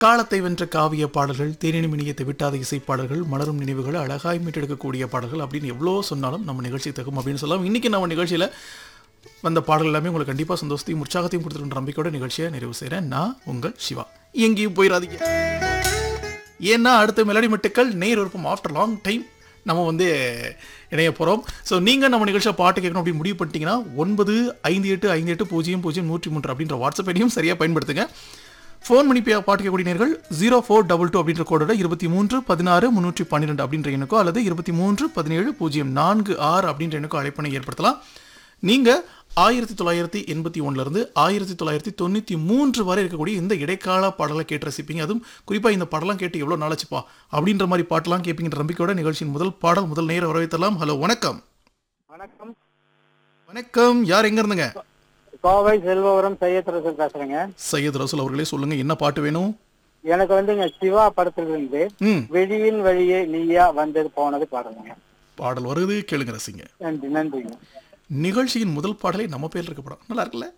காலத்தை வென்ற காவிய பாடல்கள் தேனினும் இனியத்தை விட்டாத இசைப்பாடல்கள் மலரும் நினைவுகள் அழகாய் மீட்டெடுக்கக்கூடிய பாடல்கள் அப்படின்னு எவ்வளோ சொன்னாலும் நம்ம நிகழ்ச்சி தகும் அப்படின்னு சொல்லலாம் இன்னைக்கு நம்ம நிகழ்ச்சியில் வந்த பாடல் எல்லாமே உங்களுக்கு கண்டிப்பாக சந்தோஷத்தையும் உற்சாகத்தையும் கொடுத்துருன்ற நம்பிக்கையோட நிகழ்ச்சியை நிறைவு செய்கிறேன் நான் உங்கள் சிவா எங்கேயும் போயிடாதீங்க ஏன்னா அடுத்த மெலடி மெட்டுக்கள் நேர் விருப்பம் ஆஃப்டர் லாங் டைம் நம்ம வந்து இணைய போகிறோம் ஸோ நீங்கள் நம்ம நிகழ்ச்சியை பாட்டு கேட்கணும் அப்படின்னு முடிவு பண்ணிட்டீங்கன்னா ஒன்பது ஐந்து எட்டு ஐந்து எட்டு பூஜ்ஜியம் பூஜ்ஜியம் நூற்றி மூன்று அப்படின்ற வாட்ஸ்அப் ஐடியும் சரியாக பயன்படுத்துங்க ஃபோன் பண்ணி பே- பாட்டு கேட்கக்கூடிய நேர்கள் ஜீரோ ஃபோர் டபுள் டூ அப்படின்ற கோடோட இருபத்தி மூன்று பதினாறு முந்நூற்றி பன்னிரெண்டு அப்படின்ற எண்ணுக்கோ அல்லது இருபத்தி மூன்று பதினேழு பூஜ்ஜியம் நான்கு ஆறு அப்படின்ற எண்ணுக்கோ அழைப்பனை ஏற்படுத்தலாம் நீங்கள் ஆயிரத்தி தொள்ளாயிரத்தி எண்பத்தி ஒன்றுலேருந்து ஆயிரத்தி தொள்ளாயிரத்தி தொண்ணூற்றி மூன்று வரை இருக்கக்கூடிய இந்த இடைக்கால பாடலை கேட்டு ரசிப்பீங்க அதுவும் குறிப்பாக இந்த பாடலாம் கேட்டு எவ்வளோ நாளாச்சுப்பா அப்படின்ற மாதிரி பாட்டெல்லாம் கேட்பீங்கிற நம்பிக்கையோட நிகழ்ச்சியின் முதல் பாடல் முதல் நேர வரவேற்றலாம் ஹலோ வணக்கம் வணக்கம் வணக்கம் யார் எங்க இருந்துங்க கோவை செல்வபுரம் சையத் ரசூல் பேசுறேங்க சையத் ரசூல் அவர்களே சொல்லுங்க என்ன பாட்டு வேணும் எனக்கு வந்துங்க சிவா படத்துல இருந்து ம் வெளியின் வழியே நீயா வந்தது போனது பாடுங்க பாடல் வருது கேளுங்க ரசிங்க நன்றி நன்றிங்க நிகழ்ச்சியின் முதல் பாடலே நம்ம பேர்ல இருக்க படம் நல்லா இருக்குல்ல